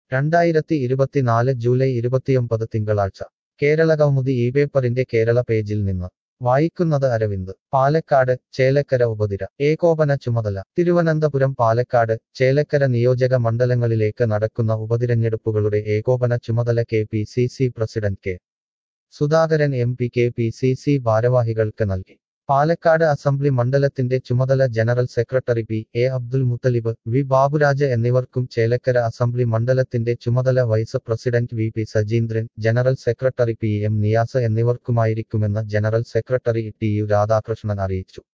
രണ്ടായിരത്തി ഇരുപത്തിനാല് ജൂലൈ ഇരുപത്തിയൊമ്പത് തിങ്കളാഴ്ച കേരള കൗമുദി ഈ പേപ്പറിന്റെ കേരള പേജിൽ നിന്ന് വായിക്കുന്നത് അരവിന്ദ് പാലക്കാട് ചേലക്കര ഉപതിര ഏകോപന ചുമതല തിരുവനന്തപുരം പാലക്കാട് ചേലക്കര നിയോജക മണ്ഡലങ്ങളിലേക്ക് നടക്കുന്ന ഉപതിരഞ്ഞെടുപ്പുകളുടെ ഏകോപന ചുമതല K P C C president K Sudhakaran M P K P C C ഭാരവാഹികൾക്ക് നൽകി പാലക്കാട് അസംബ്ലി മണ്ഡലത്തിന്റെ ചുമതല general secretary P A Abdul Muthalib V Baburaj എന്നിവർക്കും ചേലക്കര അസംബ്ലി മണ്ഡലത്തിന്റെ ചുമതല vice president V P Sajeendran general secretary P M Niyas എന്നിവർക്കുമായിരിക്കുമെന്ന് general secretary T U Radhakrishnan അറിയിച്ചു